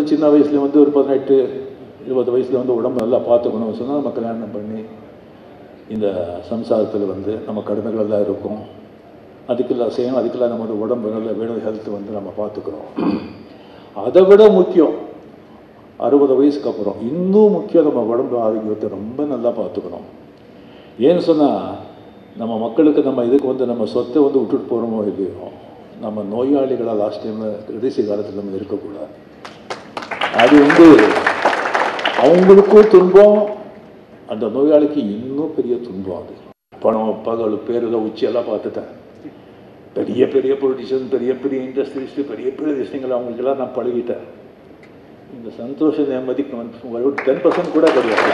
சின்ன வயசுல வந்து ஒரு பதினெட்டு இருபது வயசுல வந்து உடம்பு நல்லா பார்த்துக்கணும் சொன்னால் நம்ம கல்யாணம் பண்ணி இந்த சம்சாரத்தில் வந்து நம்ம கடமைகள் எல்லாம் இருக்கும் அதுக்கெல்லாம் செய்யணும் அதுக்கெல்லாம் நம்ம உடம்பு நல்ல வேணும் ஹெல்த் வந்து நம்ம பார்த்துக்கிறோம் அதை விட முக்கியம் அறுபது வயசுக்கு அப்புறம் இன்னும் முக்கியம் நம்ம உடம்பு ஆரோக்கியத்தை ரொம்ப நல்லா பார்த்துக்கணும் ஏன்னு சொன்னால் நம்ம மக்களுக்கு நம்ம இதுக்கு வந்து நம்ம சொத்தை வந்து விட்டுட்டு போகிறோமோ இல்லையோ நம்ம நோயாளிகளாக லாஸ்ட் டைமில் கடைசி காலத்தில் நம்ம இருக்கக்கூடாது அது வந்து அவங்களுக்கும் துன்பம் அந்த நோயாளிக்கு இன்னும் பெரிய துன்பம் அது பணம் பகல் பேரில் உச்சியெல்லாம் பார்த்துட்டேன் பெரிய பெரிய பொலிட்டிஷியன் பெரிய பெரிய இண்டஸ்ட்ரியலிஸ்ட் பெரிய பெரிய விஷயங்கள் அவங்களுக்கெல்லாம் நான் பழகிட்டேன் இந்த சந்தோஷ நிம்மதிக்கு வந்து ஒரு டென் பர்சன்ட் கூட கிடையாது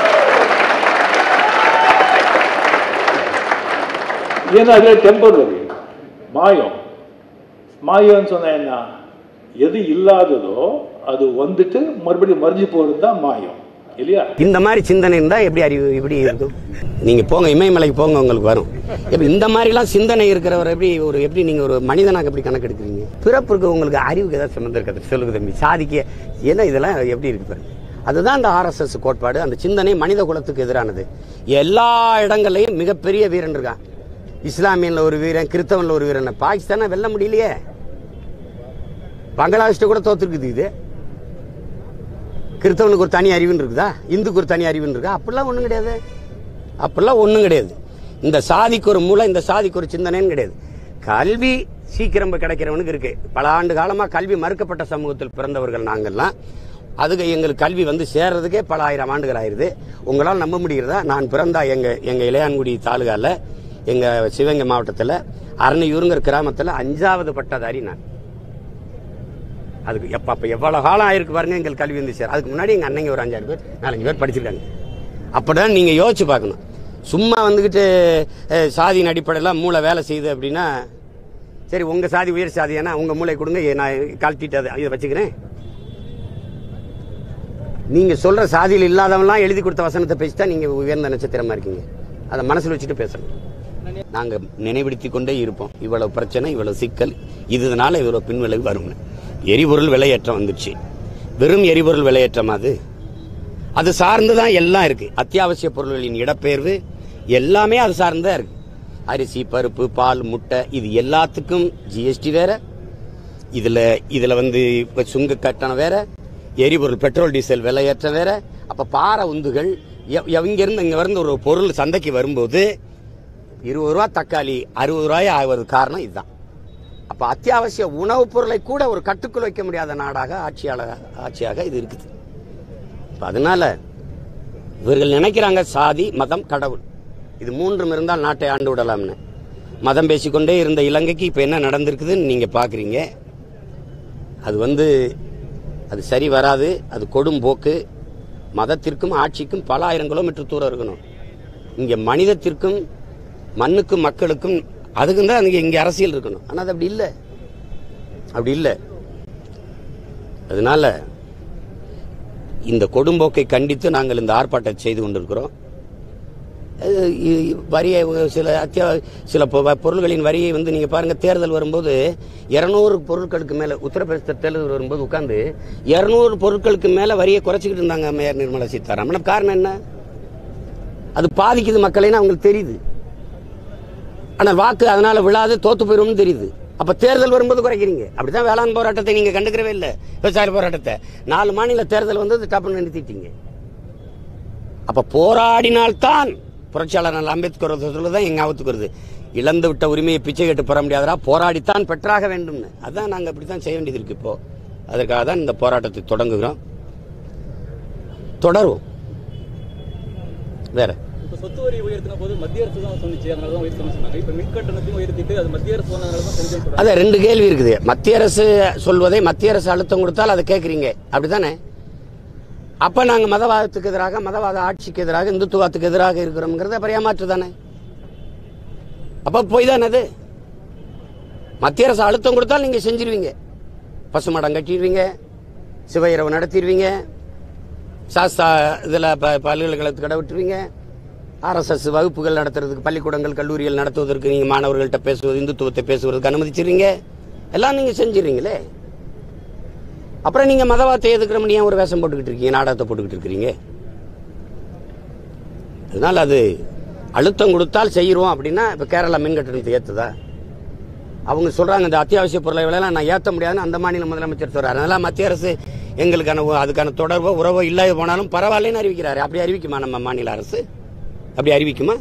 ஏன்னா அதில் டெம்பரரி மாயம் மாயம்னு சொன்னா என்ன எது இல்லாததோ அது வந்துட்டு மறுபடியும் மறைஞ்சு போகிறது தான் மாயம் இல்லையா இந்த மாதிரி சிந்தனை இருந்தா எப்படி அறிவு எப்படி இருக்கும் நீங்க போங்க இமயமலைக்கு போங்க உங்களுக்கு வரும் இப்ப இந்த மாதிரிலாம் சிந்தனை இருக்கிறவர் எப்படி ஒரு எப்படி நீங்க ஒரு மனிதனாக எப்படி கணக்கெடுக்கிறீங்க பிறப்புக்கு உங்களுக்கு அறிவுக்கு ஏதாவது சம்மந்தம் இருக்காது சொல்லுங்க தம்பி சாதிக்க ஏன்னா இதெல்லாம் எப்படி இருக்கு பாருங்க அதுதான் அந்த ஆர்எஸ்எஸ் கோட்பாடு அந்த சிந்தனை மனித குலத்துக்கு எதிரானது எல்லா இடங்கள்லயும் மிகப்பெரிய வீரன் இருக்கான் இஸ்லாமியன்ல ஒரு வீரன் கிறிஸ்தவன்ல ஒரு வீரன் பாகிஸ்தானை வெல்ல முடியலையே பங்களாதேஷ்ட கூட தோத்துருக்குது இது கிறிஸ்தவனுக்கு ஒரு தனி அறிவுன்னு இருக்குதா இந்துக்கு ஒரு தனி அறிவுன்னு இருக்கா அப்படிலாம் ஒன்றும் கிடையாது அப்படிலாம் ஒன்றும் கிடையாது இந்த சாதிக்கு ஒரு மூளை இந்த சாதிக்கு ஒரு சிந்தனைன்னு கிடையாது கல்வி சீக்கிரம் கிடைக்கிறவனுக்கு இருக்கு பல ஆண்டு காலமா கல்வி மறுக்கப்பட்ட சமூகத்தில் பிறந்தவர்கள் நாங்கள்லாம் அதுக்கு எங்களுக்கு கல்வி வந்து சேர்றதுக்கே பல ஆயிரம் ஆண்டுகள் ஆயிருது உங்களால் நம்ப முடிகிறதா நான் பிறந்தா எங்க எங்க இளையான்குடி தாலுகால எங்க சிவகங்கை மாவட்டத்தில் அரணையூருங்கிற கிராமத்தில் அஞ்சாவது பட்டதாரி நான் அதுக்கு எப்ப அப்ப எவ்வளவு காலம் ஆயிருக்கு பாருங்க எங்களுக்கு கல்வி வந்து சார் அதுக்கு முன்னாடி எங்க அண்ணங்க ஒரு அஞ்சாறு பேர் நாலஞ்சு பேர் படிச்சிருக்காங்க அப்பதான் நீங்க யோசிச்சு பார்க்கணும் சும்மா வந்துகிட்டு அஹ், சாதியின் அடிப்படையில் மூளை வேலை செய்யுது அப்படின்னா சரி உங்க சாதி உயர் சாதி ஏன்னா உங்க மூளை கொடுங்க ஏ, நான் கழட்டிட்டு அதை இதை வச்சுக்கிறேன் நீங்க சொல்ற சாதியில் இல்லாதவன்லாம் எழுதி கொடுத்த வசனத்தை பேசி தான் நீங்க உயர்ந்த நட்சத்திரமா இருக்கீங்க அதை மனசுல வச்சுட்டு பேசணும் நாங்க நினைவுபடுத்தி கொண்டே இருப்போம் இவ்வளவு பிரச்சனை இவ்வளவு சிக்கல் இதனால இவ்வளவு பின்விளைவு வரும்னு எரிபொருள் விலையேற்றம் வந்துச்சு வெறும் எரிபொருள் விலையேற்றம் அது அது சார்ந்து தான் எல்லாம் இருக்கு அத்தியாவசிய பொருள்களின் இடப்பெயர்வு எல்லாமே அது சார்ந்து தான் இருக்கு அரிசி பருப்பு பால் முட்டை இது எல்லாத்துக்கும் ஜிஎஸ்டி வேற இதுல இதுல வந்து இப்ப சுங்க கட்டணம் வேற எரிபொருள் பெட்ரோல் டீசல் விலையேற்றம் வேற அப்ப பாறை உந்துகள் எ- எங்க இருந்து இங்க வந்து ஒரு பொருள் சந்தைக்கு வரும்போது இருபது ரூபா தக்காளி அறுபது ரூபாய் ஆவது காரணம் இதுதான் அப்ப அத்தியாவசிய உணவுப் பொருளை கூட ஒரு கட்டுக்குள் வைக்க முடியாத நாடாக ஆட்சியாளர் ஆட்சியாக இது இருக்குது அப்ப அதனால இவர்கள் நினைக்கிறாங்க சாதி மதம் கடவுள் இது மூன்றும் இருந்தால் நாட்டை ஆண்டு விடலாம்னு மதம் பேசிக்கொண்டே இருந்த இலங்கைக்கு இப்ப என்ன நடந்திருக்குதுன்னு நீங்க பாக்குறீங்க அது வந்து அது சரி வராது அது கொடும் போக்கு மதத்திற்கும் ஆட்சிக்கும் பல ஆயிரம் கிலோமீட்டர் தூரம் இருக்கணும் இங்க மனிதத்திற்கும் மண்ணுக்கும் மக்களுக்கும் அதுக்கும் தான் இங்க இங்க அரசியல் இருக்கணும் ஆனா அது அப்படி இல்லை அப்படி இல்லை அதனால இந்த கொடும்போக்கை கண்டித்து நாங்கள் இந்த ஆர்ப்பாட்டத்தை செய்து கொண்டிருக்கிறோம் அது இ- வரியை சில அத்தியா சில பொ- பொருள்களின் வரியை வந்து நீங்க பாருங்க தேர்தல் வரும்போது இருநூறு பொருட்களுக்கு மேல உத்தரப்பிரதேச தேர்தல் வரும்போது உட்கார்ந்து இருநூறு பொருட்களுக்கு மேல வரியை குறைச்சிக்கிட்டு இருந்தாங்க மேயர் நிர்மலா சீதாராமன் காரணம் என்ன அது பாதிக்குது மக்களைன்னு அவங்களுக்கு தெரியுது ஆனா வாக்கு அதனால விழாது தோத்து போயிரும்னு தெரியுது அப்ப தேர்தல் வரும்போது குறைக்கிறீங்க அப்படிதான் வேளாண் போராட்டத்தை நீங்க கண்டுக்கிறவே இல்லை விவசாய போராட்டத்தை நாலு மாநில தேர்தல் வந்து டப்புன்னு நிறுத்திட்டீங்க அப்ப போராடினால்தான் புரட்சியாளர் அண்ணல் அம்பேத்கர் தான் எங்க ஞாபகத்துக்கு வருது இழந்து விட்ட உரிமையை பிச்சை கேட்டு பெற முடியாதரா போராடித்தான் பெற்றாக வேண்டும்னு அதான் நாங்க அப்படித்தான் செய்ய வேண்டியது இருக்கு இப்போ அதற்காக தான் இந்த போராட்டத்தை தொடங்குகிறோம் தொடருவோம் வேற இப்ப சொத்து வரி உயர்த்தின போது மத்திய அரசு தான் சொன்னிச்சு அதனால தான் உயர்த்தணும் சொன்னாங்க இப்ப மின் கட்டணத்தையும் உயர்த்திட்டு அது மத்திய அரசு சொன்னதுனால தான் செஞ்சேன்னு சொல்றாங்க அதான் ரெண்டு கேள்வி இருக்குது மத்திய அரசு சொல்வதை மத்திய அரசு அழுத்தம் கொடுத்தால் அதை கேட்குறீங்க அப்படிதானே அப்ப நாங்க மதவாதத்துக்கு எதிராக மதவாத ஆட்சிக்கு எதிராக இந்துத்துவத்துக்கு எதிராக இருக்கிறோம்ங்கிறத அப்புறம் ஏமாற்று தானே அப்ப போய் தானே அது மத்திய அரசு அழுத்தம் கொடுத்தால் நீங்க செஞ்சிருவீங்க பசுமடம் கட்டிடுவீங்க சிவயிரவு நடத்திடுவீங்க சாஸ்தா இதில் ப பல்கலைக்கழகத்துக்கு கடை விட்டுருவீங்க ஆர்எஸ்எஸ் வகுப்புகள் நடத்துறதுக்கு பள்ளிக்கூடங்கள் கல்லூரிகள் நடத்துவதற்கு நீங்கள் மாணவர்கள்ட்ட பேசுவது இந்துத்துவத்தை பேசுவதற்கு அனுமதிச்சிருவீங்க எல்லாம் நீங்கள் செஞ்சிருவீங்களே அப்புறம் நீங்க மதவாதத்தை எதுக்குற ஏன் ஒரு வேஷம் போட்டுக்கிட்டு இருக்கீங்க நாடகத்தை போட்டுக்கிட்டு இருக்கிறீங்க அதனால அது அழுத்தம் கொடுத்தால் செய்கிறோம் அப்படின்னா இப்ப கேரளா மின் கட்டணத்தை ஏத்துதா அவங்க சொல்றாங்க இந்த அத்தியாவசிய பொருளை விலையெல்லாம் நான் ஏற்ற முடியாதுன்னு அந்த மாநில முதலமைச்சர் சொல்றாரு அதனால மத்திய அரசு எங்களுக்கான ஒ- அதுக்கான தொடர்போ உறவோ இல்லாத போனாலும் பரவாயில்லன்னு அறிவிக்கிறாரு அப்படி அறிவிக்குமா நம்ம மாநில அரசு அப்படி அறிவிக்குமா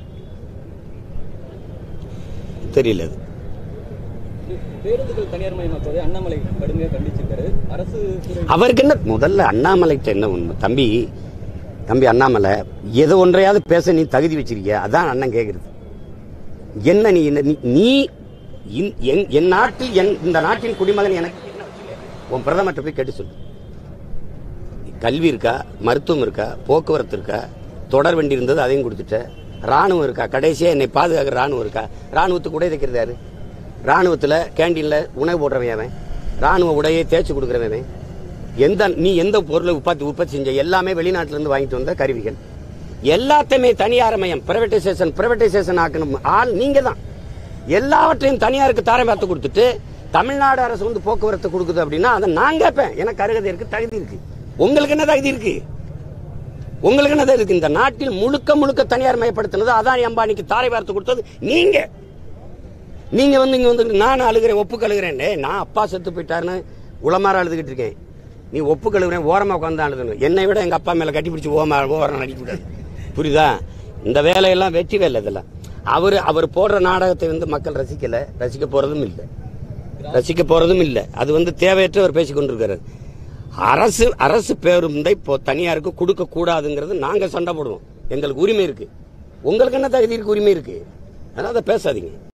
தெரியல அது பேருந்துகள் தனியார் மயமாக்குவதை அண்ணாமலை கடுமையாக கண்டிச்சிருக்காரு அரசு துறை அவருக்கு என்ன முதல்ல அண்ணாமலைக்கு என்ன உண்மை தம்பி தம்பி அண்ணாமலை எது ஒன்றையாவது பேச நீ தகுதி வச்சிருக்கிய அதான் அண்ணன் கேட்குறது என்ன நீ என்ன- நீ- நீ இந்- என் என் நாட்டில் என் இந்த நாட்டின் குடிமகன் எனக்கு என்ன வச்சிருக்க? உன் பிரதமர்கிட்ட போய் கேட்டு சொல்லு கல்வி இருக்கா மருத்துவம் இருக்கா போக்குவரத்து இருக்கா தொடர் வண்டி இருந்தது அதையும் கொடுத்துட்ட ராணுவம் இருக்கா கடைசியா என்னை பாதுகாக்கிற ராணுவம் இருக்கா ராணுவத்துக்கு உடை தைக்கிறது யாரு ராணுவத்துல கேண்டீன்ல உணவு போடுறவன் அவன் ராணுவ உடையை தேய்ச்சி கொடுக்குறவன் அவன். எந்த நீ எந்த பொருளை உற்பத்தி உற்பத்தி செஞ்ச எல்லாமே வெளிநாட்டுல இருந்து வாங்கிட்டு வந்த கருவிகள் எல்லாத்தையுமே தனியார்மயம் பிரைவேடைசேஷன் பிரைவேடைசேஷன் ஆக்கணும் ஆள் நீங்க தான் எல்லாவற்றையும் தனியாருக்கு தாரை பார்த்து கொடுத்துட்டு தமிழ்நாடு அரசு வந்து போக்குவரத்து கொடுக்குது அப்படின்னா அதை நான் கேட்பேன் எனக்கு அருகதை இருக்கு தகுதி இருக்கு உங்களுக்கு என்ன தகுதி இருக்கு உங்களுக்கு என்ன இருக்கு இந்த நாட்டில் முழுக்க முழுக்க தனியார் மயப்படுத்தினது அதானி அம்பானிக்கு தாரை வார்த்து கொடுத்தது நீங்க நீங்க வந்து இங்க வந்து நான் அழுகிறேன் ஒப்பு கழுகிறேன் நான் அப்பா செத்து போயிட்டாருன்னு உளமாற அழுதுகிட்டு இருக்கேன் நீ ஒப்பு கழுகுறேன் ஓரமா உட்காந்து அழுதணும் என்னை விட எங்க அப்பா மேல கட்டி பிடிச்சி ஓமா ஓரம் நடிக்க கூடாது புரியுதா இந்த வேலையெல்லாம் வெற்றி வேலை இதெல்லாம் அவர் அவர் போடுற நாடகத்தை வந்து மக்கள் ரசிக்கல ரசிக்க போறதும் இல்லை ரசிக்க போறதும் இல்லை அது வந்து தேவையற்ற அவர் பேசிக் கொண்டிருக்கிறார் அரசு அரசு பேருந்தை இப்போ தனியாருக்கு கொடுக்க கூடாதுங்கிறது நாங்க சண்டை போடுவோம் எங்களுக்கு உரிமை இருக்கு உங்களுக்கு என்ன தகுதி இருக்கு உரிமை இருக்கு அதனால அதை பேசாதீங்க